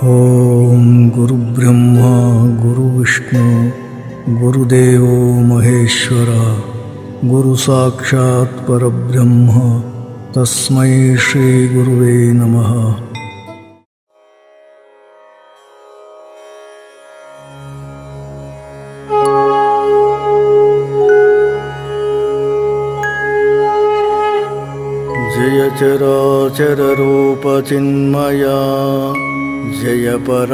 ॐ गुरुब्रह्मा गुरुविष्णु गुरुदेवो महेश्वर गुरुसाक्षात् परब्रह्म तस्मै श्रीगुरुवे नमः जय चराचररूपचिन्मया जय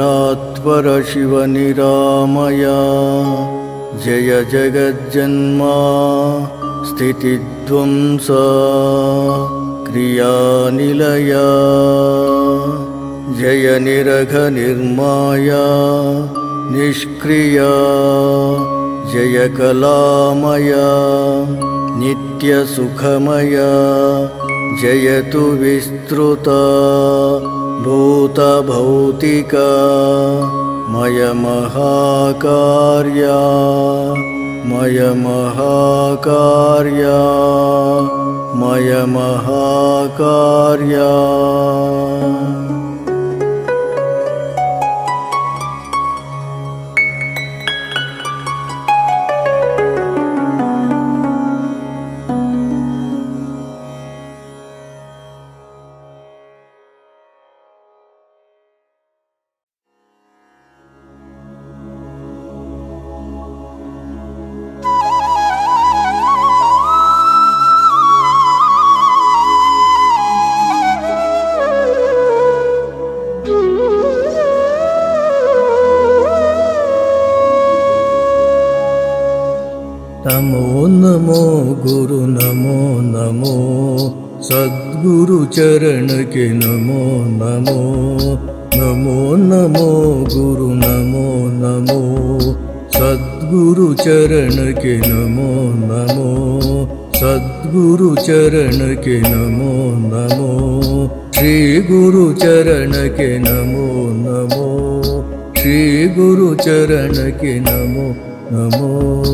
परात्परशिवनिरामया जय जगज्जन्मा स्थितिध्वंसा क्रियानिलया जय निरघनिर्माया निष्क्रिया जय कलामया नित्यसुखमया जयतु विस्तृता भूतभौतिका मयमहाकार्या मयमहाकार्या मयमहाकार्या ನಮೋ ನಮೋ ಗುರು ನಮೋ ನಮೋ ಸದ್ಗುರು ಚರಣಕ್ಕೆ ನಮೋ ನಮೋ ನಮೋ ನಮೋ ಗುರು ನಮೋ ನಮೋ ಸದ್ಗುರು ಚರಣಕ್ಕೆ ನಮೋ ನಮೋ ಸದ್ಗುರು ಚರಣಕ್ಕೆ ನಮೋ ನಮೋ ಶ್ರೀ ಗುರು ಚರಣಕ್ಕೆ ನಮೋ ನಮೋ ಶ್ರೀ ಗುರು ಚರಣಕ್ಕೆ ನಮೋ ನಮೋ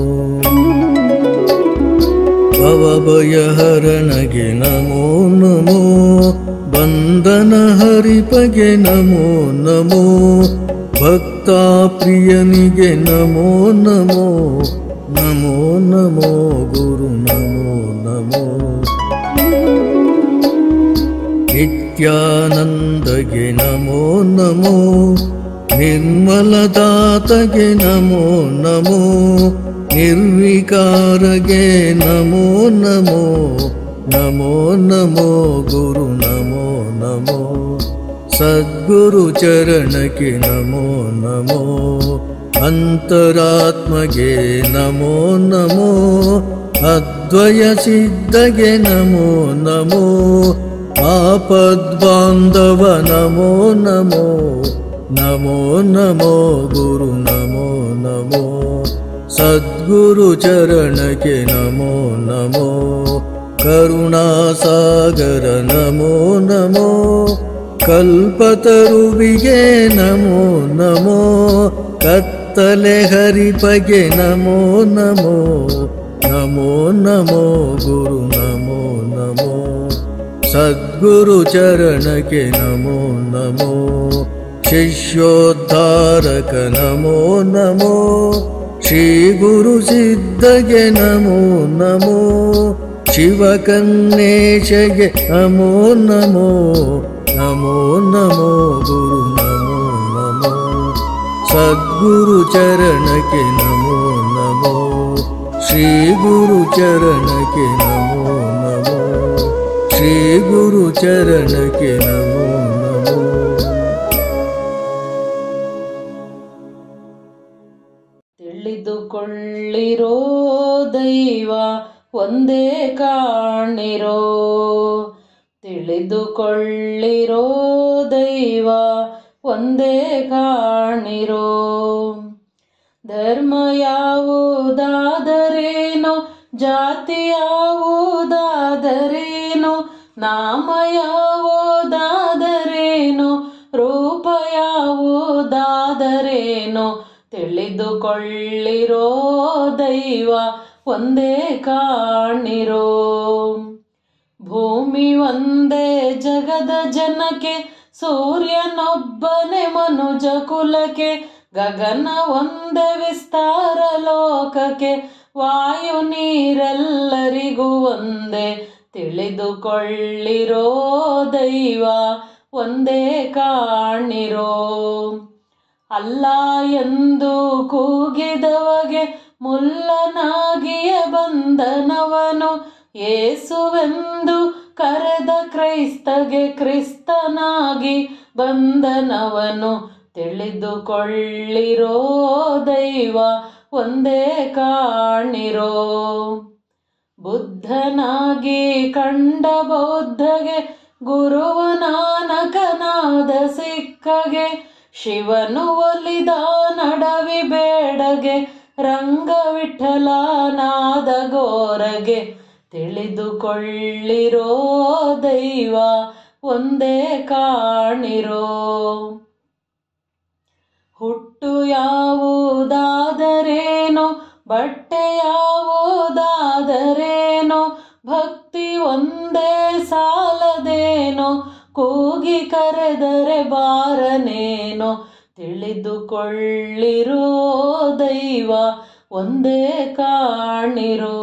ಭವಭಯಹರಣಗೆ ನಮೋ ನಮೋ ಬಂಧನ ಹರಿಪಗೆ ನಮೋ ನಮೋ ಭಕ್ತ ಪ್ರಿಯನಿಗೆ ನಮೋ ನಮೋ ನಮೋ ನಮೋ ಗುರು ನಮೋ ನಮೋ ನಿತ್ಯಾನಂದಗೆ ನಮೋ ನಮೋ ನಿರ್ಮಲದಾತಗೆ ನಮೋ ನಮೋ ನಿರ್ವಿಕಾರಗೆ ನಮೋ ನಮೋ ನಮೋ ನಮೋ ಗುರು ನಮೋ ನಮೋ ಸದ್ಗುರು ಚರಣಕ್ಕೆ ನಮೋ ನಮೋ ಅಂತರಾತ್ಮಗೆ ನಮೋ ನಮೋ ಅದ್ವಯ ಸಿದ್ಧಗೆ ನಮೋ ನಮೋ ಆಪದ್ಬಾಂಧವ ನಮೋ ನಮೋ ನಮೋ ನಮೋ ಗುರು ನಮೋ ನಮೋ ಸದ್ಗುರು ಚರಣಕ್ಕೆ ನಮೋ ನಮೋ ಕರುಣಾಸಾಗರ ನಮೋ ನಮೋ ಕಲ್ಪತರುವಿಗೆ ನಮೋ ನಮೋ ಕತ್ತಲೆ ಹರಿಪಗೆ ನಮೋ ನಮೋ ನಮೋ ನಮೋ ಗುರು ನಮೋ ನಮೋ ಸದ್ಗುರು ಚರಣಕ್ಕೆ ನಮೋ ನಮೋ ಶಿಷ್ಯೋದ್ಧಾರಕ ನಮೋ ನಮೋ ಶ್ರೀ ಗುರು ಸಿದ್ಧಗೆ ನಮೋ ನಮೋ ಶಿವಕನ್ನೇಶಗೆ ನಮೋ ನಮೋ ನಮೋ ನಮೋ ಗುರು ನಮೋ ನಮೋ ಸದ್ಗುರು ಚರಣಕ್ಕೆ ನಮೋ ನಮೋ ಶ್ರೀ ಗುರು ಚರಣಕ್ಕೆ ನಮೋ ನಮೋ ಶ್ರೀ ಗುರು ಚರಣಕ್ಕೆ ನಮೋ ನಮೋ ತಿಳಿದುಕೊಳ್ಳಿರೋ ದೈವ ಒಂದೇ ಕಾಣಿರೋ ತಿಳಿದುಕೊಳ್ಳಿರೋ ದೈವ ಒಂದೇ ಕಾಣಿರೋ ಧರ್ಮ ಯಾವುದಾದರೇನೋ ಜಾತಿ ಯಾವುದಾದರೇನೋ ನಾಮ ಯಾವುದಾದರೇನೋ ರೂಪ ಯಾವುದಾದರೇನೋ ತಿಳಿದುಕೊಳ್ಳಿರೋ ದೈವ ಒಂದೇ ಕಾಣಿರೋ ಭೂಮಿ ಒಂದೇ ಜಗದ ಜನಕ್ಕೆ ಸೂರ್ಯನೊಬ್ಬನೇ ಮನುಜ ಕುಲಕ್ಕೆ ಗಗನ ಒಂದೇ ವಿಸ್ತಾರ ಲೋಕಕ್ಕೆ ವಾಯು ನೀರೆಲ್ಲರಿಗೂ ಒಂದೇ ತಿಳಿದುಕೊಳ್ಳಿರೋ ದೈವ ಒಂದೇ ಕಾಣಿರೋ ಅಲ್ಲ ಎಂದು ಕೂಗಿದವಗೆ ಮುಲ್ಲನಾಗಿಯ ಬಂದನವನು ಏಸುವೆಂದು ಕರೆದ ಕ್ರೈಸ್ತಗೆ ಕ್ರಿಸ್ತನಾಗಿ ಬಂದನವನು ತಿಳಿದುಕೊಳ್ಳಿರೋ ದೈವ ಒಂದೇ ಕಾಣಿರೋ ಬುದ್ಧನಾಗಿ ಕಂಡ ಬೌದ್ಧಗೆ ಗುರುವ ನಾನಕನಾದ ಸಿಕ್ಕಗೆ ಶಿವನು ಒಲಿದ ನಡವಿ ಬೇಡಗೆ ರಂಗ ವಿಠಲನಾದ ಗೋರಗೆ ತಿಳಿದುಕೊಳ್ಳಿರೋ ದೈವ ಒಂದೇ ಕಾಣಿರೋ ಹುಟ್ಟು ಯಾವುದಾದರೇನೋ ಬಟ್ಟೆ ಯಾವುದಾದರೇನೋ ಭಕ್ತಿ ಒಂದೇ ಸಾಲದೇನೋ ಕೂಗಿ ಕರೆದರೆ ಬಾರನೇನೋ ತಿಳಿದುಕೊಳ್ಳಿರೋ ದೈವ ಒಂದೇ ಕಾಣಿರೋ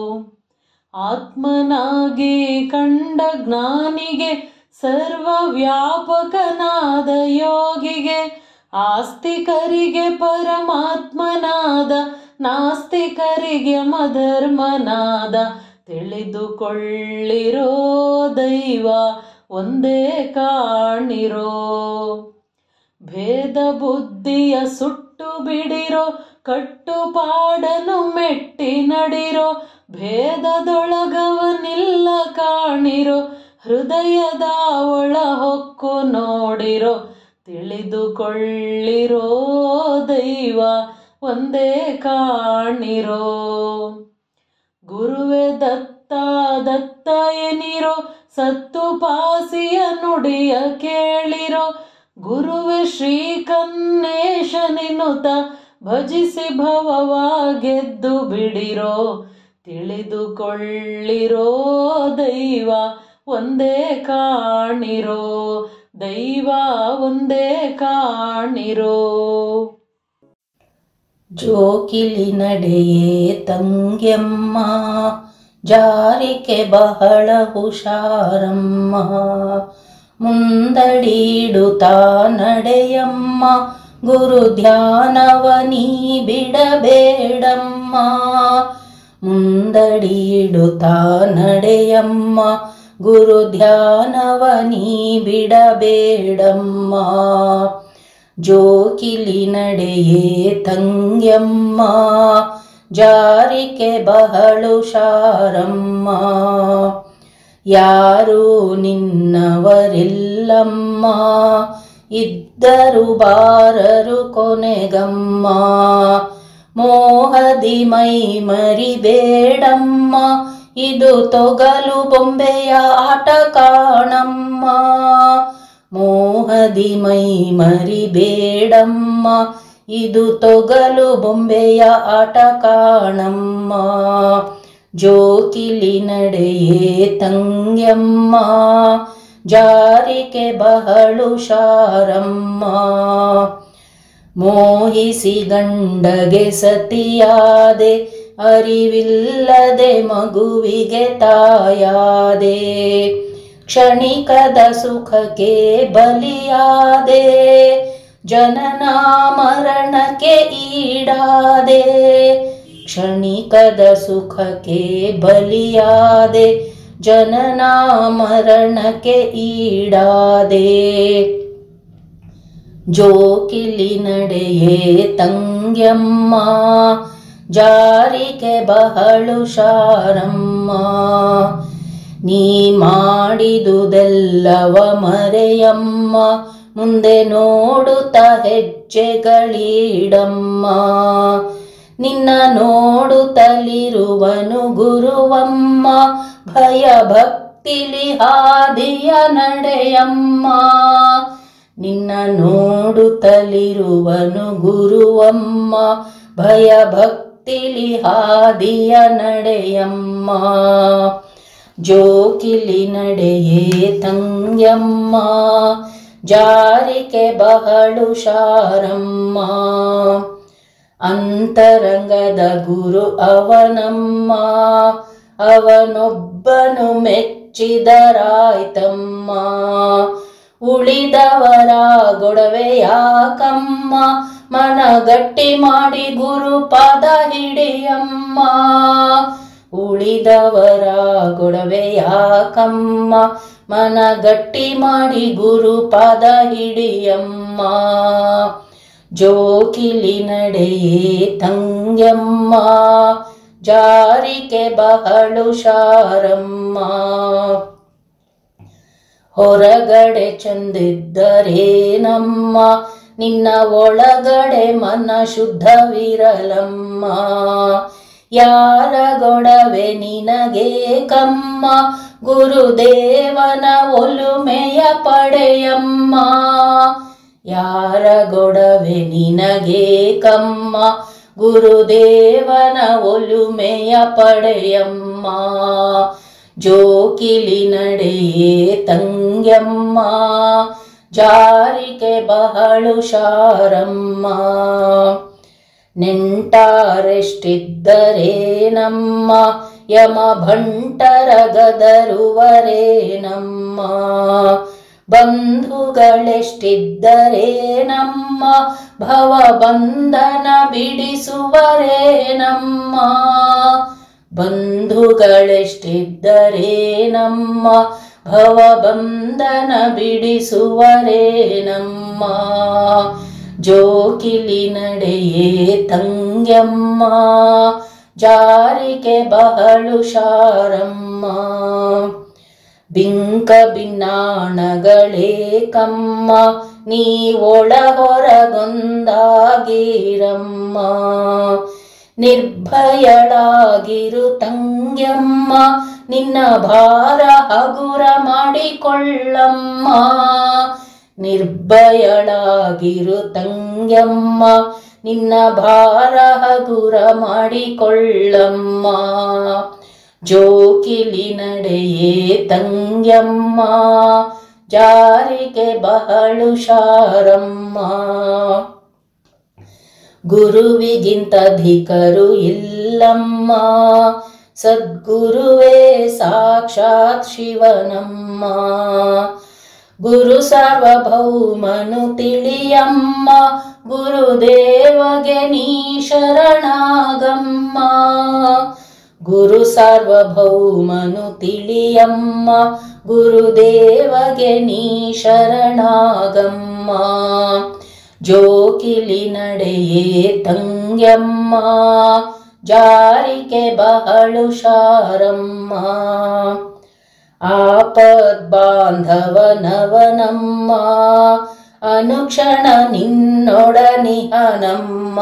ಆತ್ಮನಾಗಿ ಕಂಡ ಜ್ಞಾನಿಗೆ ಸರ್ವವ್ಯಾಪಕನಾದ ಯೋಗಿಗೆ ಆಸ್ತಿಕರಿಗೆ ಪರಮಾತ್ಮನಾದ ನಾಸ್ತಿಕರಿಗೆ ಮಧರ್ಮನಾದ ತಿಳಿದುಕೊಳ್ಳಿರೋ ದೈವ ಒಂದೇ ಕಾಣಿರೋ ಭೇದ ಬುದ್ಧಿಯ ಸುಟ್ಟು ಬಿಡಿರೋ ಕಟ್ಟುಪಾಡನು ಮೆಟ್ಟಿ ನಡಿರೋ ಭೇದದೊಳಗವನಿಲ್ಲ ಕಾಣಿರೋ ಹೃದಯದ ಒಳ ಹೊಕ್ಕು ನೋಡಿರೋ ತಿಳಿದುಕೊಳ್ಳಿರೋ ದೈವ ಒಂದೇ ಕಾಣಿರೋ ಗುರುವೆ ದತ್ತ ದತ್ತ ಎನಿರೋ ಸತ್ತು ಪಾಸಿಯ ನುಡಿಯ ಕೇಳಿರೋ ಗುರುವೆ ಶ್ರೀಕನ್ನೇಶನಿನುತ ಭಜಿಸಿ ಭವವ ಗೆದ್ದು ಬಿಡಿರೋ ತಿಳಿದುಕೊಳ್ಳಿರೋ ದೈವ ಒಂದೇ ಕಾಣಿರೋ ದೈವ ಒಂದೇ ಕಾಣಿರೋ ಜೋಕಿಲಿ ನಡೆಯೇ ತಂಗ್ಯಮ್ಮ ಜಾರಿಕೆ ಬಹಳ ಹುಷಾರಮ್ಮ ಮುಂದಡಿಡುತ್ತಾ ನಡೆಯಮ್ಮ ಗುರು ಧ್ಯಾನವ ನೀ ಬಿಡಬೇಡಮ್ಮ ಮುಂದಡಿಡುತ್ತಾ ನಡೆಯಮ್ಮ ಗುರು ಧ್ಯಾನವ ನೀ ಬಿಡಬೇಡಮ್ಮ ಜೋಕಿಲಿ ನಡೆಯೇ ತಂಗ್ಯಮ್ಮ ಜಾರಿಕೆ ಬಹಳು ಶಾರಮ್ಮ ಯಾರು ನಿನ್ನವರಿಲ್ಲಮ್ಮ ಇದ್ದರು ಬಾರರು ಕೊನೆಗಮ್ಮ ಮೋಹದಿ ಮೈ ಮರಿಬೇಡಮ್ಮ ಇದು ತೊಗಲು ಬೊಂಬೆಯ ಆಟ ಕಾಣಮ್ಮ ಮೋಹದಿ ಮೈ ಮರಿಬೇಡಮ್ಮ ಇದು ತೊಗಲು ಬೊಂಬೆಯ ಆಟ ಕಾಣಮ್ಮ ಜೋಕಿಲಿ ನಡೆಯೇ ತಂಗ್ಯಮ್ಮ ಜಾರಿಕೆ ಬಹಳು ಶಾರಮ್ಮ ಮೋಹಿಸಿ ಗಂಡಗೆ ಸತಿಯಾದೆ ಅರಿವಿಲ್ಲದೆ ಮಗುವಿಗೆ ತಾಯಾದೆ ಕ್ಷಣಿಕದ ಸುಖಕ್ಕೆ ಬಲಿಯಾದೆ ಜನನ ಮರಣಕ್ಕೆ ಈಡಾದೆ ಕ್ಷಣಿಕದ ಸುಖಕ್ಕೆ ಬಲಿಯಾದೆ ಜನನ ಮರಣಕ್ಕೆ ಈಡಾದೆ ಜೋಕಿಲಿ ನಡೆಯೇ ತಂಗ್ಯಮ್ಮ ಜಾರಿಕೆ ಬಹಳು ಶಾರಮ್ಮ ನೀ ಮಾಡಿದುದೆಲ್ಲವ ಮರೆಯಮ್ಮ ಮುಂದೆ ನೋಡುತ್ತ ಹೆಜ್ಜೆಗಳೀಡಮ್ಮ ನಿನ್ನ ನೋಡುತ್ತಲಿರುವನು ಗುರುವಮ್ಮ ಭಯ ಭಕ್ತಿಲಿ ಹಾದಿಯ ನಡೆಯಮ್ಮ ನಿನ್ನ ನೋಡುತ್ತಲಿರುವನು ಗುರುವಮ್ಮ ಭಯ ಭಕ್ತಿಲಿ ಹಾದಿಯ ನಡೆಯಮ್ಮ ಜೋಕಿಲಿ ನಡೆಯೇ ತಂಗ್ಯಮ್ಮ ಜಾರಿಕೆ ಬಹಳು ಶಾರಮ್ಮ ಅಂತರಂಗದ ಗುರು ಅವನಮ್ಮ ಅವನೊಬ್ಬನು ಮೆಚ್ಚಿದರಾಯ್ತಮ್ಮ ಉಳಿದವರ ಗೊಡವೆ ಯಾಕಮ್ಮ ಮನ ಗಟ್ಟಿ ಮಾಡಿ ಗುರು ಪದ ಹಿಡಿಯಮ್ಮ ಉಳಿದವರ ಗೊಡವೆ ಯಾಕಮ್ಮ ಮನ ಗಟ್ಟಿ ಮಾಡಿ ಗುರು ಪದ ಹಿಡಿಯಮ್ಮ ಜೋಕಿಲಿ ನಡೆಯೇ ತಂಗ್ಯಮ್ಮ ಜಾರಿಕೆ ಬಹಳು ಶಾರಮ್ಮ ಹೊರಗಡೆ ಚಂದಿದ್ದರೇನಮ್ಮ ನಿನ್ನ ಒಳಗಡೆ ಮನ ಶುದ್ಧವಿರಲಮ್ಮ ಯಾರ ಗೊಡವೆ ನಿನಗೆ ಕಮ್ಮ ಗುರುದೇವನ ಒಲುಮೆಯ ಪಡೆಯಮ್ಮ ಯಾರ ಗೊಡವೆ ನಿನಗೆ ಕಮ್ಮ ಗುರುದೇವನ ಒಲುಮೆಯ ಪಡೆಯಮ್ಮ ಜೋಕಿಲಿ ನಡೆಯೇ ತಂಗ್ಯಮ್ಮ ಜಾರಿಕೆ ಬಹಳು ಶಾರಮ್ಮ ನೆಂಟಾರೆಷ್ಟಿದ್ದರೇನಮ್ಮ ಯಮ ಭಂಟರ ಗದರುವರೇನಮ್ಮ ಬಂಧುಗಳೆಷ್ಟಿದ್ದರೇನಮ್ಮ ಭವ ಬಂಧನ ಬಿಡಿಸುವರೇನಮ್ಮ ಬಂಧುಗಳೆಷ್ಟಿದ್ದರೇನಮ್ಮ ಭವ ಬಂಧನ ಬಿಡಿಸುವರೇನಮ್ಮ ಜೋಕಿಲಿ ನಡೆಯೇ ತಂಗ್ಯಮ್ಮ ಜಾರಿಕೆ ಬಹಳು ಶಾರಮ್ಮ ಬಿಂಕ ಬಿನ್ನಾಣಗಳೇ ಕಮ್ಮ ನೀ ಒಳ ಹೊರಗೊಂದಾಗಿರಮ್ಮ ನಿರ್ಭಯಳಾಗಿರು ತಂಗ್ಯಮ್ಮ ನಿನ್ನ ಭಾರ ಹಗುರ ಮಾಡಿಕೊಳ್ಳಮ್ಮ ನಿರ್ಭಯಳಾಗಿರು ತಂಗ್ಯಮ್ಮ ನಿನ್ನ ಭಾರ ಹಗುರ ಮಾಡಿಕೊಳ್ಳಮ್ಮ ಜೋಕಿಲಿ ನಡೆಯೇ ತಂಗ್ಯಮ್ಮ ಜಾರಿಕೆ ಬಹಳು ಶಾರಮ್ಮ ಗುರುವಿಗಿಂತಧಿಕರು ಇಲ್ಲಮ್ಮ ಸದ್ಗುರುವೇ ಸಾಕ್ಷಾತ್ ಶಿವನಮ್ಮ ಗುರು ಸಾರ್ವಭೌಮನು ತಿಳಿಯಮ್ಮ ಗುರುದೇವಗೆ ನೀ ಶರಣಾಗಮ್ಮ ಗುರು ಸಾರ್ವಭೌಮನು ತಿಳಿಯಮ್ಮ ಗುರುದೇವಗೆ ನೀ ಶರಣಾಗಮ್ಮ ಜೋಕಿಲಿ ನಡೆಯೇ ತಂಗ್ಯಮ್ಮ ಜಾರಿಕೆ ಬಹಳು ಶಾರಮ್ಮ ಆಪದ್ ಬಾಂಧವನವನಮ್ಮ ಅನುಕ್ಷಣ ನಿನ್ನೊಡನಿಹನಮ್ಮ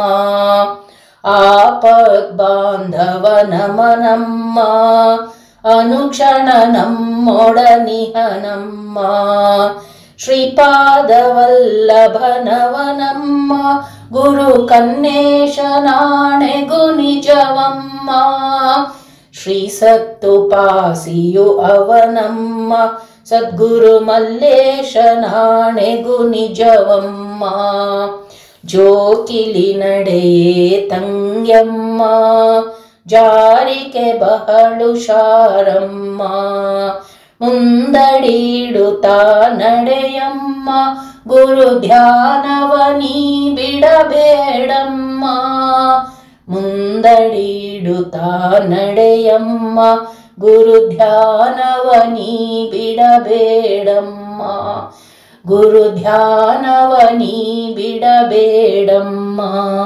ಆಪದ್ ಬಾಂಧವನಮನಮ್ಮ ಅನುಕ್ಷಣ ನಮ್ಮೊಡನಿಹನಮ್ಮ ಶ್ರೀಪಾದವಲ್ಲಭನವನಮ್ಮ ಗುರು ಕನ್ನೇಶನಾಣೆಗು ನಿಜವಮ್ಮ ಶ್ರೀ ಸತ್ತುಪಾಸಿಯು ಅವನಮ್ಮ ಸದ್ಗುರು ಮಲ್ಲೇಶನಾಣೆಗು ನಿಜವಮ್ಮ ಜೋಕಿಲಿ ನಡೆಯೇ ತಂಗ್ಯಮ್ಮ ಜಾರಿಕೆ ಬಹಳು ಶಾರಮ್ಮ ಮುಂದಡಿಡುತ್ತಾ ನಡೆಯಮ್ಮ ಗುರು ಧ್ಯಾನವ ನೀ ಬಿಡಬೇಡಮ್ಮ ಮುಂದಡಿಡುತ್ತಾ ನಡೆಯಮ್ಮ ಗುರು ಧ್ಯಾನವ ನೀ ಬಿಡಬೇಡಮ್ಮ ಗುರು ಧ್ಯಾನವ ನೀ ಬಿಡಬೇಡಮ್ಮ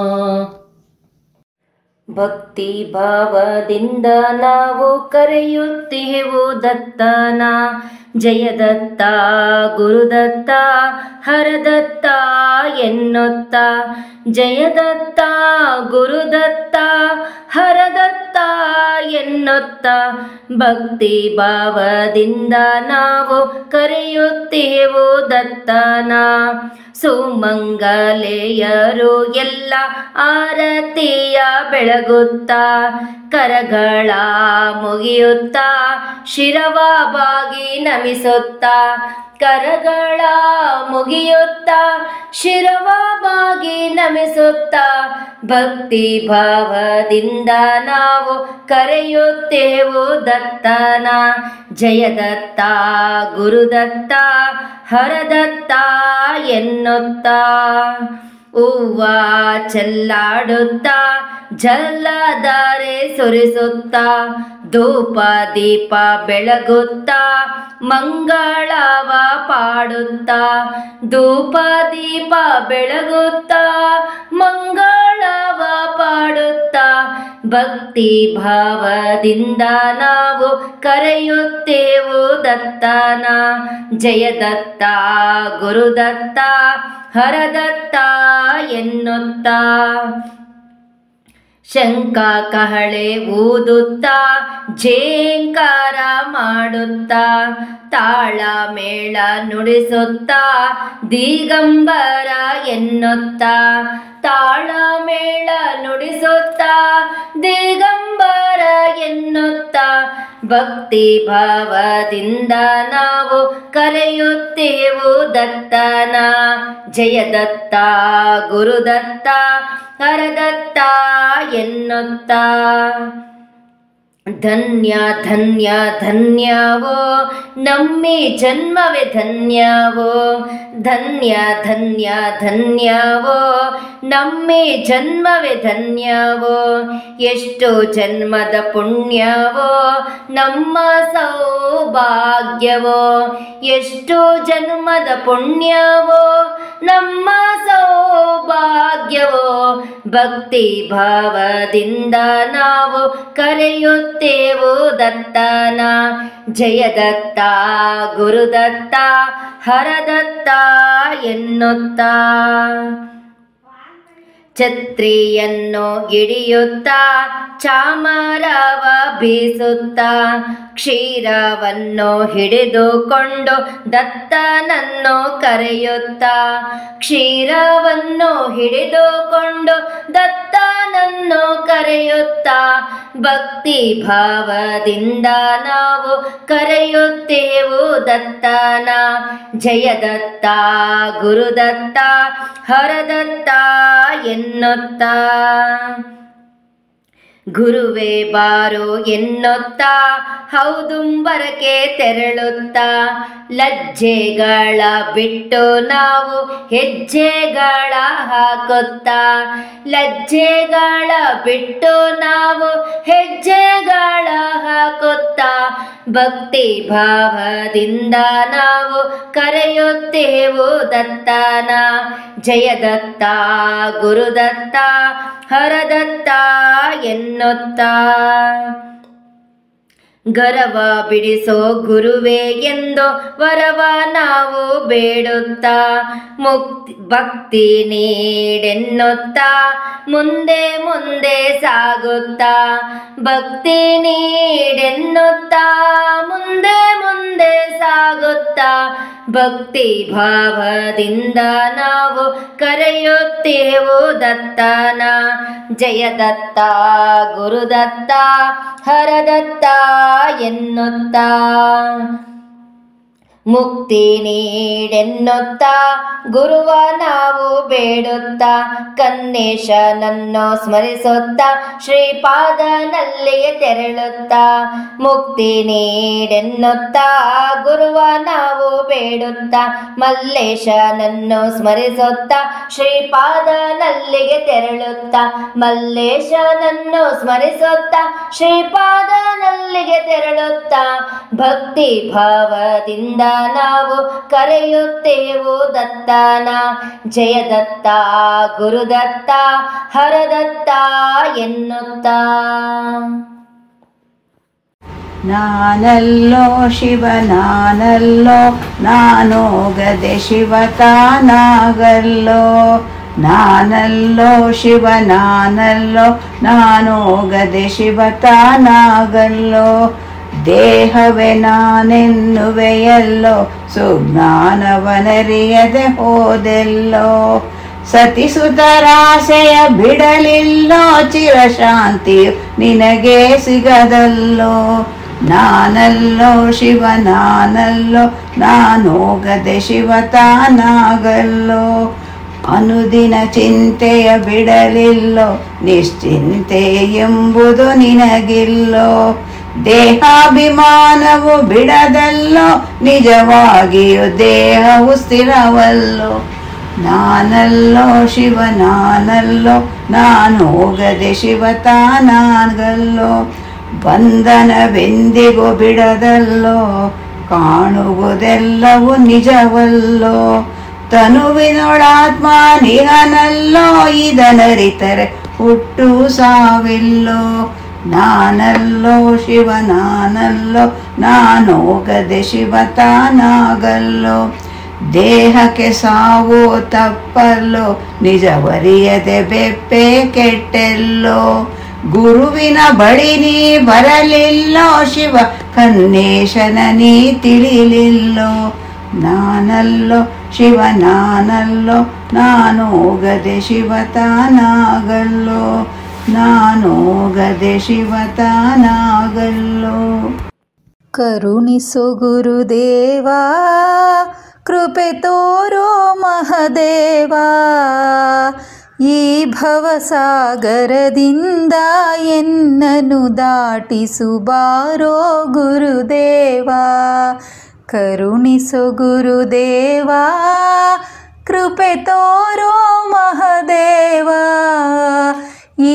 ಭಕ್ತಿ ಭಾವದಿಂದ ನಾವು ಕರೆಯುತ್ತೇವು ದತ್ತನ ಜಯದತ್ತ ಗುರುದತ್ತ ಹರದತ್ತ ಎನ್ನುತ್ತ ಜಯದತ್ತ ಗುರುದತ್ತ ಹರದತ್ತ ಎನ್ನುತ್ತ ಭಕ್ತಿ ಭಾವದಿಂದ ನಾವು ಕರೆಯುತ್ತೇವು ದತ್ತನ ಸುಮಂಗಲೆಯರು ಎಲ್ಲ ಆರತಿಯ ಬೆಳಗುತ್ತಾ ಕರಗಳ ಮುಗಿಯುತ್ತಾ ಶಿರವ ಬಾಗಿ ನನ್ನ ನಮಿಸುತ್ತ ಕರಗಳ ಮುಗಿಯುತ್ತ ಶಿರವ ಬಾಗಿ ನಮಿಸುತ್ತ ಭಕ್ತಿ ಭಾವದಿಂದ ನಾವು ಕರೆಯುತ್ತೇವು ದತ್ತನ ಜಯದತ್ತ ಗುರುದತ್ತ ಹರದತ್ತ ಎನ್ನುತ್ತಾ ಹೂವ ಚೆಲ್ಲಾಡುತ್ತಾ ಜಲ್ಲಧಾರೆ ಸುರಿಸುತ್ತಾ ಧೂಪ ದೀಪ ಬೆಳಗುತ್ತಾ ಮಂಗಳವ ಪಾಡುತ್ತಾ ಧೂಪ ದೀಪ ಬೆಳಗುತ್ತಾ ಮಂಗಳವ ಪಾಡುತ್ತಾ ಭಕ್ತಿ ಭಾವದಿಂದ ನಾವು ಕರೆಯುತ್ತೇವು ದತ್ತನ ಜಯದತ್ತ ಗುರುದತ್ತ ಹರದತ್ತ ಎನ್ನುತ್ತಾ ಶಂಕ ಕಹಳೆ ಊದುತ್ತಾ ಜೇಂಕಾರ ಮಾಡುತ್ತಾ ತಾಳ ಮೇಳ ನುಡಿಸುತ್ತಾ ದಿಗಂಬರ ಎನ್ನುತ್ತಾ ತಾಳ ಮೇಳ ನುಡಿಸುತ್ತಾ ದಿಗಂಬರ ಎನ್ನುತ್ತಾ ಭಕ್ತಿ ಭಾವದಿಂದ ನಾವು ಕರೆಯುತ್ತೇವು ದತ್ತನ ಜಯದತ್ತ ಗುರುದತ್ತ ಹರದತ್ತ ಎನ್ನುತ್ತಾ ಧನ್ಯ ಧನ್ಯ ಧನ್ಯವೋ ನಮ್ಮಿ ಜನ್ಮವೇ ಧನ್ಯವೋ ಧನ್ಯ ಧನ್ಯ ಧನ್ಯವೋ ನಮ್ಮಿ ಜನ್ಮವೇ ಧನ್ಯವೋ ಎಷ್ಟು ಜನ್ಮದ ಪುಣ್ಯವೋ ನಮ್ಮ ಸೌಭಾಗ್ಯವೋ ಎಷ್ಟು ಜನ್ಮದ ಪುಣ್ಯವೋ ನಮ್ಮ ಸೌಭಾಗ್ಯವೋ ಭಕ್ತಿ ಭಾವದಿಂದ ನಾವು ಕರೆಯುತ್ತೇವು ದತ್ತನ ಜಯದತ್ತ ಗುರುದತ್ತ ಹರದತ್ತ ಎನ್ನುತ್ತಾ ಛತ್ರಿಯನ್ನು ಹಿಡಿಯುತ್ತಾ ಚಾಮರವ ಬೀಸುತ್ತಾ ಕ್ಷೀರವನ್ನು ಹಿಡಿದುಕೊಂಡು ದತ್ತನನ್ನು ಕರೆಯುತ್ತಾ ಕ್ಷೀರವನ್ನು ಹಿಡಿದುಕೊಂಡು ದತ್ತನನ್ನು ಕರೆಯುತ್ತಾ ಭಕ್ತಿ ಭಾವದಿಂದ ನಾವು ಕರೆಯುತ್ತೇವು ದತ್ತನ ಜಯದತ್ತ ಗುರುದತ್ತ ಹರದತ್ತ ಎನ್ನುತ್ತಾ ಗುರುವೇ ಬಾರು ಎನ್ನುತ್ತಾ ಹೌದುಂಬರಕ್ಕೆ ತೆರಳುತ್ತಾ ಲಜ್ಜೆಗಳ ಬಿಟ್ಟು ನಾವು ಹೆಜ್ಜೆಗಳ ಹಾಕುತ್ತಾ ಲಜ್ಜೆಗಳ ಬಿಟ್ಟು ನಾವು ಹೆಜ್ಜೆಗಳ ಹಾಕುತ್ತಾ ಭಕ್ತಿ ಭಾವದಿಂದ ನಾವು ಕರೆಯುತ್ತೇವು ದತ್ತನ ಜಯದತ್ತ ಗುರುದತ್ತ ಹರದತ್ತ ಎನ್ನುತ್ತಾ ಗರವ ಬಿಡಿಸೋ ಗುರುವೇ ಎಂದು ವರವ ನಾವು ಬೇಡುತ್ತಾ ಮುಕ್ತಿ ಭಕ್ತಿ ನೀಡೆನ್ನುತ್ತಾ ಮುಂದೆ ಮುಂದೆ ಸಾಗುತ್ತಾ ಭಕ್ತಿ ನೀಡೆನ್ನುತ್ತಾ ಮುಂದೆ ಮುಂದೆ ಸಾಗುತ್ತಾ ಭಕ್ತಿ ಭಾವದಿಂದ ನಾವು ಕರೆಯುತ್ತೇವು ದತ್ತನ ಜಯದತ್ತ ಗುರುದತ್ತ ಹರದತ್ತ ಎನ್ನುತ್ತಾ ಮುಕ್ತಿ ನೀಡೆನ್ನುತ್ತಾ ಗುರುವ ನಾವು ಬೇಡುತ್ತಾ ಕನ್ನೇಶನನ್ನು ಸ್ಮರಿಸುತ್ತಾ ಶ್ರೀಪಾದನಲ್ಲಿಗೆ ತೆರಳುತ್ತಾ ಮುಕ್ತಿ ನೀಡೆನ್ನುತ್ತಾ ಗುರುವ ನಾವು ಬೇಡುತ್ತಾ ಮಲ್ಲೇಶನನ್ನು ಸ್ಮರಿಸುತ್ತಾ ಶ್ರೀಪಾದನಲ್ಲಿಗೆ ತೆರಳುತ್ತಾ ಮಲ್ಲೇಶನನ್ನು ಸ್ಮರಿಸುತ್ತಾ ಶ್ರೀಪಾದನಲ್ಲಿಗೆ ತೆರಳುತ್ತಾ ಭಕ್ತಿ ಭಾವದಿಂದ ನಾವು ಕರೆಯುತ್ತೇವು ದತ್ತನ ಜಯದತ್ತ ಗುರುದತ್ತ ಹರದತ್ತ ಎನ್ನುತ್ತಾ ನಾನಲ್ಲೋ ಶಿವ ನಾನಲ್ಲೋ ನಾನು ಗದೆ ಶಿವ ತಾನಾಗಲ್ಲೋ ನಾನಲ್ಲೋ ಶಿವ ನಾನಲ್ಲೋ ನಾನು ಗದೆ ಶಿವ ತಾನಾಗಲ್ಲೋ ದೇಹವೇ ನಾನೆನ್ನುವೆಯಲ್ಲೋ ಸುಜ್ಞಾನವನರಿಯದೆ ಹೋದೆಲ್ಲೋ ಸತಿಸುತರಾಸೆಯ ಬಿಡಲಿಲ್ಲೋ ಚಿರಶಾಂತಿಯು ನಿನಗೆ ಸಿಗದಲ್ಲೋ ನಾನಲ್ಲೋ ಶಿವ ನಾನಲ್ಲೋ ನಾನೋಗದೆ ಶಿವ ತಾನಾಗಲ್ಲೋ ಅನುದಿನ ಚಿಂತೆಯ ಬಿಡಲಿಲ್ಲೋ ನಿಶ್ಚಿಂತೆ ಎಂಬುದು ನಿನಗಿಲ್ಲೋ ದೇಹಾಭಿಮಾನವು ಬಿಡದಲ್ಲೋ ನಿಜವಾಗಿಯೂ ದೇಹವು ಸ್ಥಿರವಲ್ಲೋ ನಾನಲ್ಲೋ ಶಿವ ನಾನಲ್ಲೋ ನಾನು ಹೋಗದೆ ಶಿವ ತಾನಾಗಲ್ಲೋ ಬಂಧನವೆಂದಿಗೂ ಬಿಡದಲ್ಲೋ ಕಾಣುವುದೆಲ್ಲವೂ ನಿಜವಲ್ಲೋ ತನುವಿನೊಳಾತ್ಮ ನಿಹನಲ್ಲೋ ಇದನರಿತರೆ ಹುಟ್ಟು ಸಾವಿಲ್ಲೋ ನಾನಲ್ಲೋ ಶಿವ ನಾನಲ್ಲೋ ನಾನು ಹೋಗದೆ ಶಿವ ತಾನಾಗಲ್ಲೋ ದೇಹಕ್ಕೆ ಸಾವು ತಪ್ಪಲ್ಲೋ ನಿಜವರಿಯದೆ ಬೆಪ್ಪೆ ಕೆಟ್ಟೆಲ್ಲೋ ಗುರುವಿನ ಬಳಿ ನೀ ಬರಲಿಲ್ಲೋ ಶಿವ ಕನ್ನೇಶನ ನೀ ತಿಳಿಲಿಲ್ಲೋ ನಾನಲ್ಲೋ ಶಿವ ನಾನಲ್ಲೋ ನಾನು ಹೋಗದೆ ಶಿವ ತಾನಾಗಲ್ಲೋ ನಾನು ಹೋಗದೆ ಶಿವ ತಾನಾಗಲ್ಲೋ ಕರುಣಿಸು ಗುರುದೇವಾ ಕೃಪೆ ತೋರೋ ಮಹದೇವ ಈ ಭವಸಾಗರದಿಂದ ಎನ್ನನು ದಾಟಿಸು ಬಾರೋ ಗುರುದೇವ ಕರುಣಿಸು ಗುರುದೇವ ಕೃಪೆ ತೋರೋ ಮಹದೇವ ಈ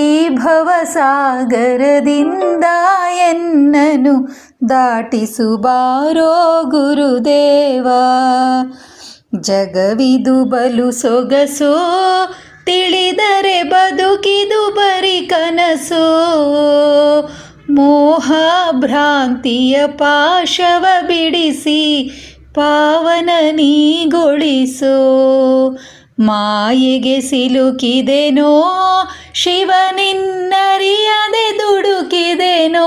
ಭವಸಾಗರದಿಂದ ಎನ್ನನು ದಾಟಿಸು ಬಾರೋ ಗುರುದೇವ ಜಗವಿದು ಬಲು ಸೊಗಸೋ ತಿಳಿದರೆ ಬದುಕಿದು ಬರಿ ಕನಸೋ ಮೋಹ ಭ್ರಾಂತಿಯ ಪಾಶವ ಬಿಡಿಸಿ ಪಾವನ ನೀಗೊಳಿಸೋ ಮಾಯೆಗೆ ಸಿಲುಕಿದೆನೋ ಶಿವನಿನ್ನರಿಯದೆ ದುಡುಕಿದೆನೋ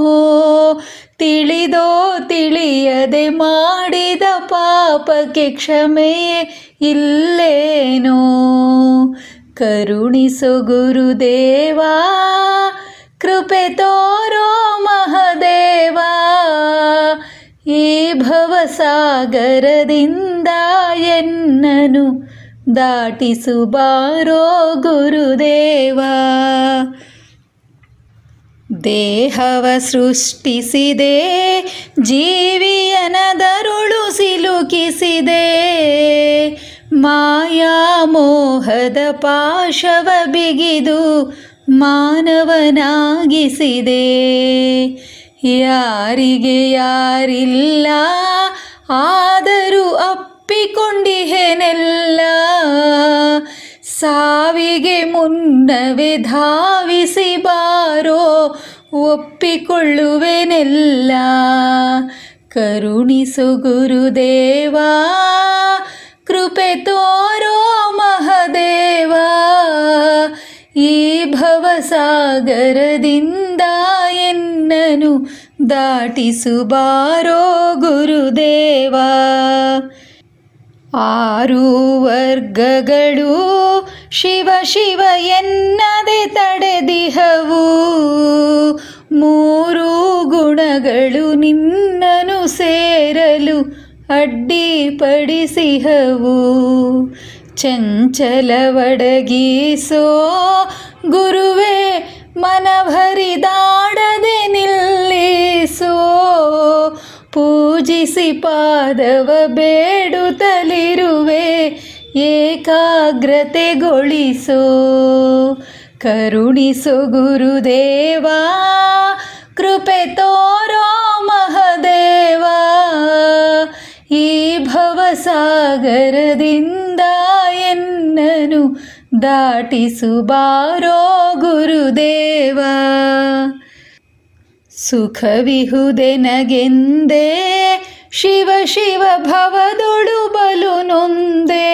ತಿಳಿದೋ ತಿಳಿಯದೆ ಮಾಡಿದ ಪಾಪಕ್ಕೆ ಕ್ಷಮೆಯೇ ಇಲ್ಲೇನೋ ಕರುಣಿಸು ಗುರುದೇವಾ ಕೃಪೆ ತೋರೋ ಮಹದೇವ ಈ ಭವಸಾಗರದಿಂದ ಎನ್ನನು ದಾಟಿಸು ಬಾರೋ ಗುರುದೇವ ದೇಹವ ಸೃಷ್ಟಿಸಿದೆ ಜೀವಿಯನದರುಳು ಸಿಲುಕಿಸಿದೆ ಮಾಯಾ ಮೋಹದ ಪಾಶವ ಬಿಗಿದು ಮಾನವನಾಗಿಸಿದೆ ಯಾರಿಗೆ ಯಾರಿಲ್ಲ ಆದರೂ ಅಪ್ಪಿಕೊಂಡಿಹೆನೆಲ್ಲ ಸಾವಿಗೆ ಮುನ್ನವೇ ಧಾವಿಸಿ ಬಾರೋ ಒಪ್ಪಿಕೊಳ್ಳುವೆನೆಲ್ಲ ಕರುಣಿಸು ಗುರುದೇವ ಕೃಪೆ ತೋರೋ ಮಹದೇವ ಈ ಭವಸಾಗರದಿಂದ ಎನ್ನನು ದಾಟಿಸು ಬಾರೋ ಗುರುದೇವ ಆರು ವರ್ಗಗಳು ಶಿವ ಶಿವ ಎನ್ನದೆ ತಡೆದಿಹವು ಮೂರು ಗುಣಗಳು ನಿನ್ನನು ಸೇರಲು ಅಡ್ಡಿಪಡಿಸಿಹವು ಚಂಚಲವಡಗಿಸೋ ಗುರುವೇ ಮನಭರಿದಾಡದೆ ನಿಲ್ಲಿಸೋ ಪೂಜಿಸಿ ಪಾದವ ಬೇಡುತ್ತಲಿರುವೆ ಏಕಾಗ್ರತೆಗೊಳಿಸೋ ಕರುಣಿಸು ಗುರುದೇವ ಕೃಪೆ ತೋರೋ ಮಹದೇವ ಈ ಭವಸಾಗರದಿಂದ ಎನ್ನನು ದಾಟಿಸು ಬಾರೋ ಗುರುದೇವ ಸುಖವಿಹುದೆನಗೆಂದೇ ಶಿವ ಶಿವ ಭವದೊಳು ಬಲು ನೊಂದೇ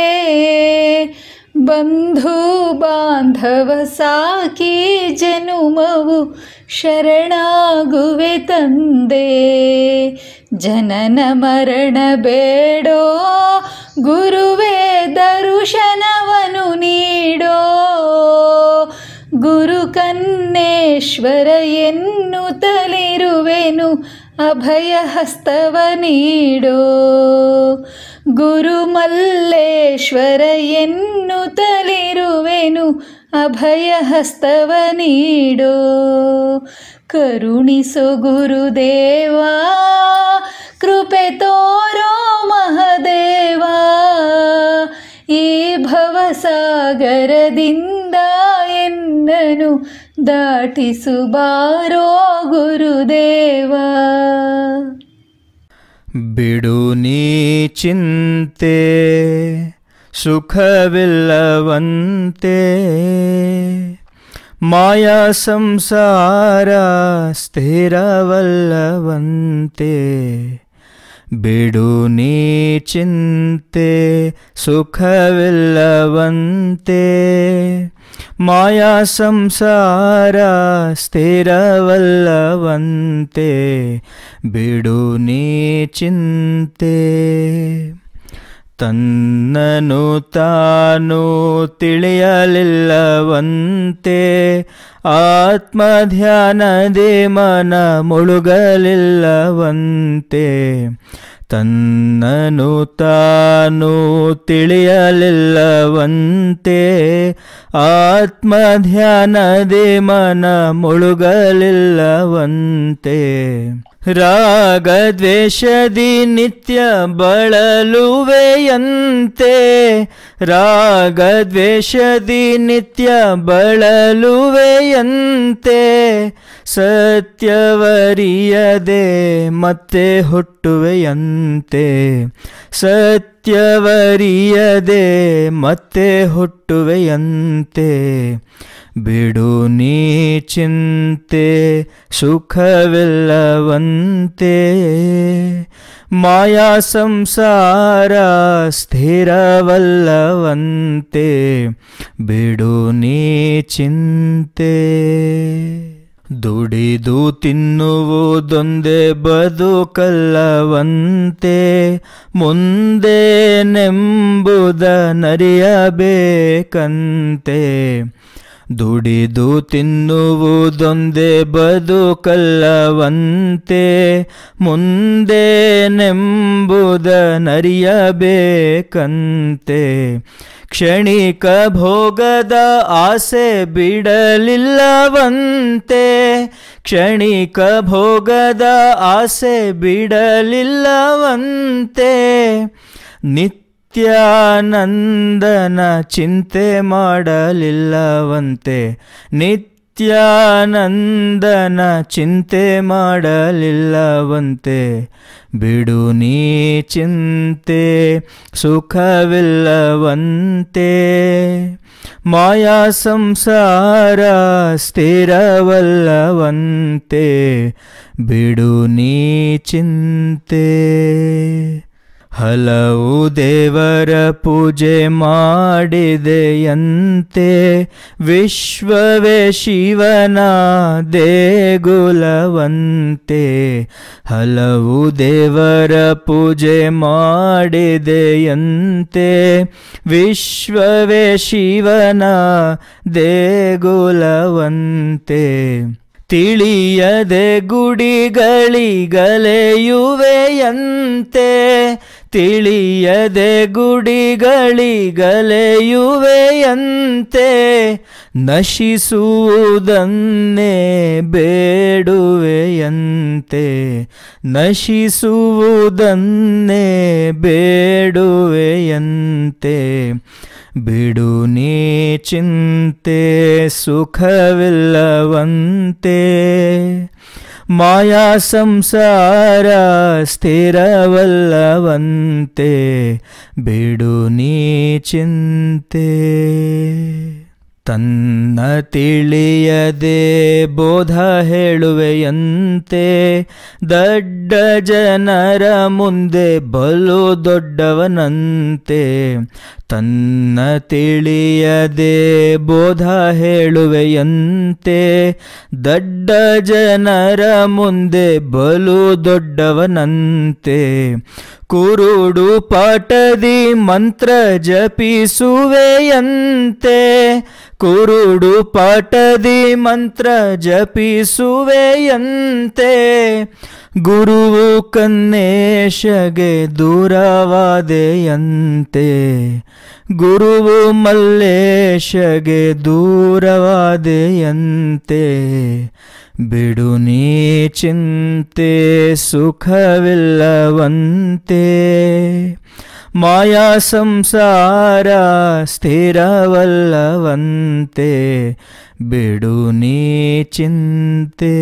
ಬಂಧು ಬಾಂಧವ ಸಾಕಿ ಜನುಮವು ಶರಣಾಗುವೆ ತಂದೆ ಜನನ ಮರಣ ಬೇಡೋ ಗುರುವೇ ದರುಶನವನು ನೀಡೋ ಗುರು ಕನ್ನೇಶ್ವರ ಎನ್ನುತ್ತಲಿರುವೆನು ಅಭಯ ಹಸ್ತವ ನೀಡೋ ಗುರು ಮಲ್ಲೇಶ್ವರ ಎನ್ನುತ್ತಲಿರುವೆನು ಅಭಯ ಹಸ್ತವ ನೀಡೋ ಕರುಣಿಸು ಗುರುದೇವಾ ಕೃಪೆ ತೋರೋ ಮಹದೇವ ಈ ಭವಸಾಗರದಿಂದ ಎನ್ನನು ದಾಟಿಸು ಬಾರೋ ಗುರುದೇವ ಬಿಡು ನೀ ಚಿಂತೆ ಸುಖವಿಲ್ಲವಂತೆ ಮಾಯಾ ಸಂಸಾರ ಸ್ಥಿರವಲ್ಲವಂತೆ ಬಿಡು ನೀ ಚಿಂತೆ ಸುಖವಿಲ್ಲವಂತೆ ಮಾಯಾ ಸಂಸಾರ ಸ್ಥಿರವಲ್ಲವಂತೆ ಬಿಡು ನೀ ಚಿಂತೆ ತನ್ನನು ತಾನು ತಿಳಿಯಲಿಲ್ಲವಂತೆ ಆತ್ಮಧ್ಯಾನದೇ ಮನ ಮುಳುಗಲಿಲ್ಲವಂತೆ ತನ್ನನು ತಾನು ತಿಳಿಯಲಿಲ್ಲವಂತೆ ಆತ್ಮಧ್ಯಾನದೇ ಮನ ಮುಳುಗಲಿಲ್ಲವಂತೆ ರಾಗದ್ವೇಷದಿ ನಿತ್ಯ ಬಳಲುವೆಯಂತೆ ರಾಗದ್ವೇಷದಿ ನಿತ್ಯ ಬಳಲುವೆಯಂತೆ ಸತ್ಯವರಿಯದೆ ಮತ್ತೆ ಹುಟ್ಟುವೆಯಂತೆ ಸತ್ಯವರಿಯದೆ ಮತ್ತೆ ಹುಟ್ಟುವೆಯಂತೆ ಬಿಡು ನೀ ಚಿಂತೆ ಸುಖವಿಲ್ಲವಂತೆ ಮಾಯಾ ಸಂಸಾರ ಸ್ಥಿರವಲ್ಲವಂತೆ ಬಿಡು ನೀ ಚಿಂತೆ ದುಡಿದು ತಿನ್ನುವುದೊಂದೇ ಬದುಕಲ್ಲವಂತೆ ಮುಂದೆ ನೆಂಬುದ ನರಿಯಬೇಕಂತೆ ದುಡಿದು ತಿನ್ನುವುದೊಂದೇ ಬದುಕಲ್ಲವಂತೆ ಮುಂದೆ ನೆಂಬುದ ನರಿಯಬೇಕಂತೆ ಕ್ಷಣಿಕ ಭೋಗದ ಆಸೆ ಬಿಡಲಿಲ್ಲವಂತೆ ಕ್ಷಣಿಕ ಭೋಗದ ಆಸೆ ಬಿಡಲಿಲ್ಲವಂತೆ ನಿತ್ಯಾನಂದನ ಚಿಂತೆ ಮಾಡಲಿಲ್ಲವಂತೆ ನಿತ್ಯಾನಂದನ ಚಿಂತೆ ಮಾಡಲಿಲ್ಲವಂತೆ ಬಿಡು ನೀ ಚಿಂತೆ ಸುಖವಿಲ್ಲವಂತೆ ಮಾಯಾ ಸಂಸಾರ ಸ್ಥಿರವಲ್ಲವಂತೆ ಬಿಡು ನೀ ಚಿಂತೆ ಹಲವು ದೇವರ ಪೂಜೆ ಮಾಡಿದೆಯಂತೆ ವಿಶ್ವವೇ ಶಿವನ ದೇಗುಲವಂತೆ ಹಲವು ದೇವರ ಪೂಜೆ ಮಾಡಿದೆಯಂತೆ ವಿಶ್ವವೇ ಶಿವನ ದೇಗುಲವಂತೆ ತಿಳಿಯದೆ ಗುಡಿಗಳಿಗಲೆಯುವೆಯಂತೆ ತಿಳಿಯದೆ ಗುಡಿಗಳಿಗಲೆಯುವೆಯಂತೆ ನಶಿಸುವುದನ್ನೇ ಬೇಡುವೆಯಂತೆ ನಶಿಸುವುದನ್ನೇ ಬೇಡುವೆಯಂತೆ ಬಿಡು ನೀ ಚಿಂತೆ ಸುಖವಿಲ್ಲವಂತೆ ಮಾಯಾ ಸಂಸಾರ ಸ್ಥಿರವಲ್ಲವಂತೆ ಬಿಡು ನೀ ಚಿಂತೆ ತನ್ನ ತಿಳಿಯದೆ ಬೋಧ ಹೇಳುವೆಯಂತೆ ದಡ್ಡ ಜನರ ಮುಂದೆ ಬಲು ದೊಡ್ಡವನಂತೆ ತನ್ನ ತಿಳಿಯದೆ ಬೋಧ ಹೇಳುವೆಯಂತೆ ದಡ್ಡ ಜನರ ಮುಂದೆ ಬಲು ದೊಡ್ಡವನಂತೆ ಕುರುಡು ಪಾಠದಿ ಮಂತ್ರ ಜಪಿಸುವೆಯಂತೆ ಕುರುಡು ಪಾಠದಿ ಮಂತ್ರ ಜಪಿಸುವೆಯಂತೆ ಗುರುವು ಕನ್ನೇಶಗೆ ದೂರವಾದೆಯಂತೆ ಗುರುವು ಮಲ್ಲೇಶಗೆ ದೂರವಾದೆಯಂತೆ ಬಿಡು ನೀ ಚಿಂತೆ ಸುಖವಿಲ್ಲವಂತೆ ಮಾಯಾ ಸಂಸಾರ ಸ್ಥಿರವಲ್ಲವಂತೆ ಬಿಡು ನೀ ಚಿಂತೆ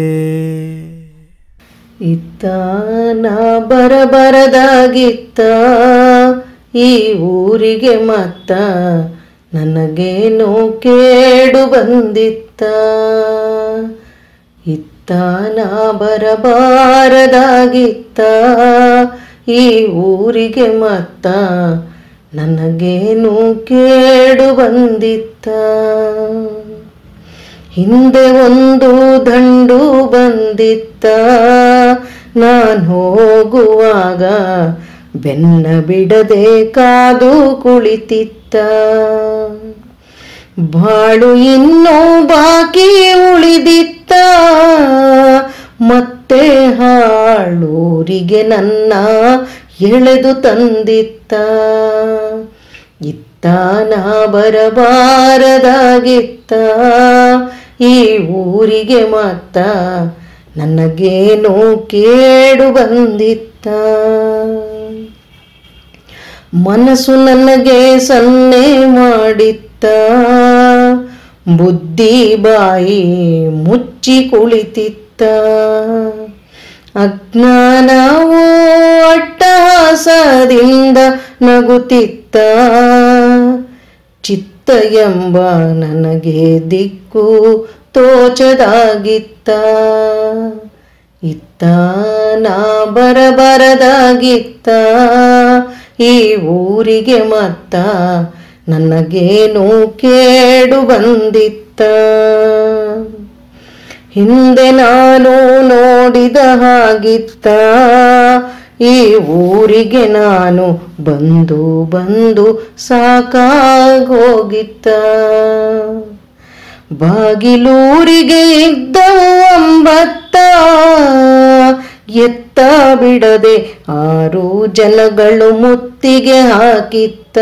ಇತ್ತ ನಾ ಬರಬರದಾಗಿತ್ತ ಈ ಊರಿಗೆ ಮತ್ತ ನನಗೇನೋ ಕೇಡು ಬಂದಿತ್ತ ಇತ್ತ ನಾ ಬರಬಾರದಾಗಿತ್ತ ಈ ಊರಿಗೆ ಮತ್ತ ನನಗೇನು ಕೇಡು ಬಂದಿತ್ತ ಹಿಂದೆ ಒಂದು ದಂಡು ಬಂದಿತ್ತ ನಾನು ಹೋಗುವಾಗ ಬೆನ್ನ ಬಿಡದೆ ಕಾದು ಕುಳಿತಿತ್ತ ಬಾಳು ಇನ್ನೂ ಬಾಕಿ ಉಳಿದಿತ್ತ ಮತ್ತೆ ಹಾಳೂರಿಗೆ ನನ್ನ ಎಳೆದು ತಂದಿತ್ತ ಇತ್ತ ನಾ ಬರಬಾರದಾಗಿತ್ತ ಈ ಊರಿಗೆ ಮತ್ತ ನನಗೇನೋ ಕೇಡು ಬಂದಿತ್ತ ಮನಸ್ಸು ನನಗೆ ಸನ್ನೆ ಮಾಡಿತ್ತ ಬುದ್ಧಿ ಬಾಯಿ ಮುಚ್ಚಿ ಕುಳಿತಿತ್ತ ಅಜ್ಞಾನವು ಅಟ್ಟಹಾಸದಿಂದ ನಗುತ್ತಿತ್ತ ಚಿತ್ತ ಎಂಬ ನನಗೆ ದಿಕ್ಕು ತೋಚದಾಗಿತ್ತ ಇತ್ತ ನಾ ಬರಬರದಾಗಿತ್ತ ಈ ಊರಿಗೆ ಮತ್ತ ನನಗೇನು ಕೇಡು ಬಂದಿತ್ತ ಹಿಂದೆ ನಾನು ನೋಡಿದ ಹಾಗಿತ್ತ ಈ ಊರಿಗೆ ನಾನು ಬಂದು ಬಂದು ಸಾಕಾಗೋಗಿತ್ತ ಬಾಗಿಲೂರಿಗೆ ಇದ್ದವು ಒಂಬತ್ತ ಎತ್ತ ಬಿಡದೆ ಆರು ಜನಗಳು ಮುತ್ತಿಗೆ ಹಾಕಿತ್ತ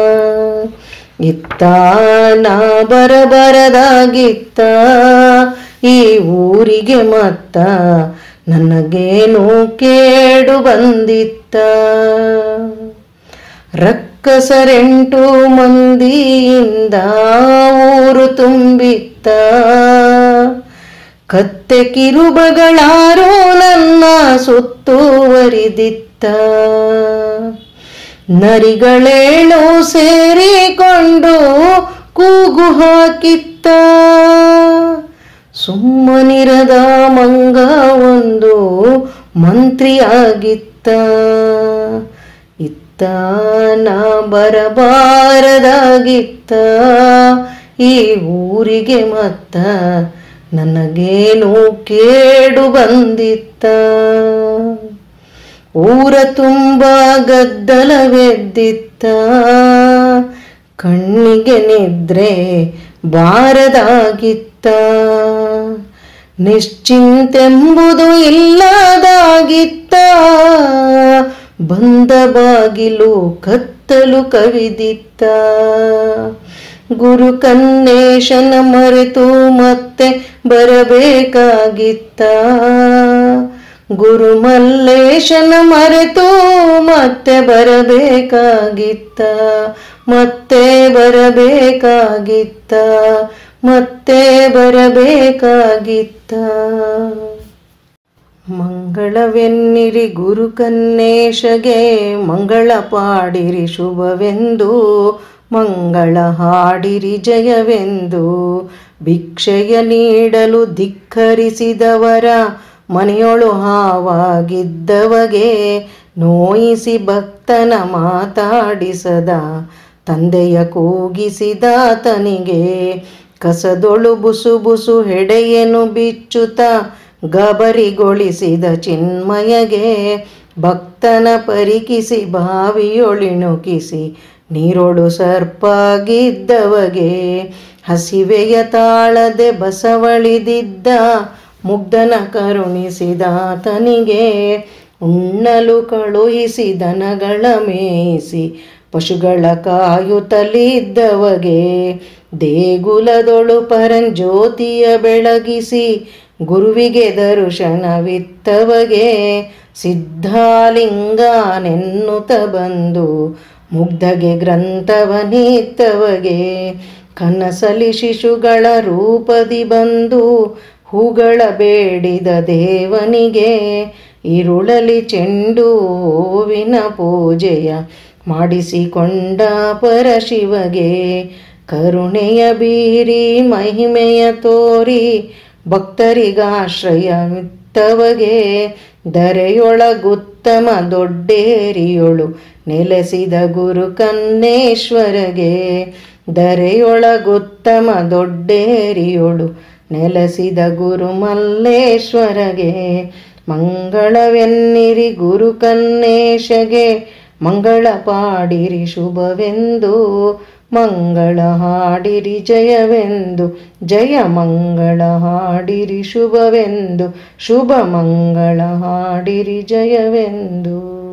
ಇತ್ತ ನಾ ಬರಬರದಾಗಿತ್ತ ಈ ಊರಿಗೆ ಮತ್ತ ನನಗೇನು ಕೇಡು ಬಂದಿತ್ತ ರಕ್ಕಸರೆಂಟು ಮಂದಿಯಿಂದ ಊರು ತುಂಬಿತ್ತ ಕತ್ತೆ ಕಿರುಬಗಳಾರು ನನ್ನ ಸುತ್ತುವರಿದಿತ್ತ ನರಿಗಳೇಳು ಸೇರಿಕೊಂಡು ಕೂಗು ಹಾಕಿತ್ತ ಸುಮ್ಮನಿರದ ಮಂಗ ಒಂದು ಮಂತ್ರಿಯಾಗಿತ್ತ ಇತ್ತ ನಾ ಬರಬಾರದಾಗಿತ್ತ ಈ ಊರಿಗೆ ಮತ್ತ ನನಗೇನು ಕೇಡು ಬಂದಿತ್ತ ಊರ ತುಂಬ ಗದ್ದಲವೆದ್ದಿತ್ತ ಕಣ್ಣಿಗೆ ನಿದ್ರೆ ಬಾರದಾಗಿತ್ತ ನಿಶ್ಚಿಂತೆಂಬುದು ಇಲ್ಲದಾಗಿತ್ತ ಬಂದ ಬಾಗಿಲು ಕತ್ತಲು ಕವಿದಿತ್ತ ಗುರು ಕನ್ನೇಶನ ಮರೆತು ಮತ್ತೆ ಬರಬೇಕಾಗಿತ್ತ ಗುರು ಮಲ್ಲೇಶನ ಮರೆತು ಮತ್ತೆ ಬರಬೇಕಾಗಿತ್ತ ಮತ್ತೆ ಬರಬೇಕಾಗಿತ್ತ ಮತ್ತೆ ಬರಬೇಕಾಗಿತ್ತ ಮಂಗಳವೆನ್ನಿರಿ ಗುರು ಕನ್ನೇಶಗೆ ಮಂಗಳ ಪಾಡಿರಿ ಶುಭವೆಂದು ಮಂಗಳ ಹಾಡಿರಿ ಜಯವೆಂದು ಭಿಕ್ಷೆಯ ನೀಡಲು ಧಿಕ್ಕರಿಸಿದವರ ಮನೆಯೊಳು ಹಾವಾಗಿದ್ದವಗೆ ನೋಯಿಸಿ ಭಕ್ತನ ಮಾತಾಡಿಸದ ತಂದೆಯ ಕೂಗಿಸಿದಾತನಿಗೆ ಕಸದೊಳು ಬುಸು ಬುಸು ಹೆಡೆಯನು ಬಿಚ್ಚುತ್ತ ಗಬರಿಗೊಳಿಸಿದ ಚಿನ್ಮಯಗೆ ಭಕ್ತನ ಪರಿಕಿಸಿ ಬಾವಿಯೊಳಿಣುಕಿಸಿ ನೀರೊಳು ಸರ್ಪಾಗಿದ್ದವಗೆ ಹಸಿವೆಯ ತಾಳದೆ ಬಸವಳಿದಿದ್ದ ಮುಗ್ಧನ ಕರುಣಿಸಿದಾತನಿಗೆ ಉಣ್ಣಲು ಕಳುಹಿಸಿ ದನಗಳ ಮೇಯಿಸಿ ಪಶುಗಳ ಕಾಯುತ್ತಲಿದ್ದವಗೆ ದೇಗುಲದೊಳು ಪರಂಜ್ಯೋತಿಯ ಬೆಳಗಿಸಿ ಗುರುವಿಗೆ ದರ್ಶನವಿತ್ತವಗೆ ಸಿದ್ಧಾಲಿಂಗನೆನ್ನುತ್ತ ಬಂದು ಮುಗ್ಧಗೆ ಗ್ರಂಥವನಿತ್ತವಗೆ ಕನಸಲಿ ಶಿಶುಗಳ ರೂಪದಿ ಬಂದು ಹೂಗಳ ಬೇಡಿದ ದೇವನಿಗೆ ಇರುಳಲಿ ಚೆಂಡು ಹೂವಿನ ಪೂಜೆಯ ಮಾಡಿಸಿಕೊಂಡ ಪರಶಿವಗೆ ಕರುಣೆಯ ಬೀರಿ ಮಹಿಮೆಯ ತೋರಿ ಭಕ್ತರಿಗಾಶ್ರಯವಿತ್ತವಗೆ ದರೆಯೊಳಗುತ್ತಮ ದೊಡ್ಡೇರಿಯೊಳು ನೆಲೆಸಿದ ಗುರು ಕನ್ನೇಶ್ವರಗೆ ದರೆಯೊಳಗುತ್ತಮ ದೊಡ್ಡೇರಿಯೊಳು ನೆಲೆಸಿದ ಗುರು ಮಲ್ಲೇಶ್ವರಗೆ ಮಂಗಳವೆನ್ನಿರಿ ಗುರು ಕನ್ನೇಶಗೆ ಮಂಗಳ ಪಾಡಿರಿ ಶುಭವೆಂದು ಮಂಗಳ ಹಾಡಿರಿ ಜಯವೆಂದು ಜಯ ಮಂಗಳ ಹಾಡಿರಿ ಶುಭವೆಂದು ಶುಭ ಮಂಗಳ ಹಾಡಿರಿ ಜಯವೆಂದು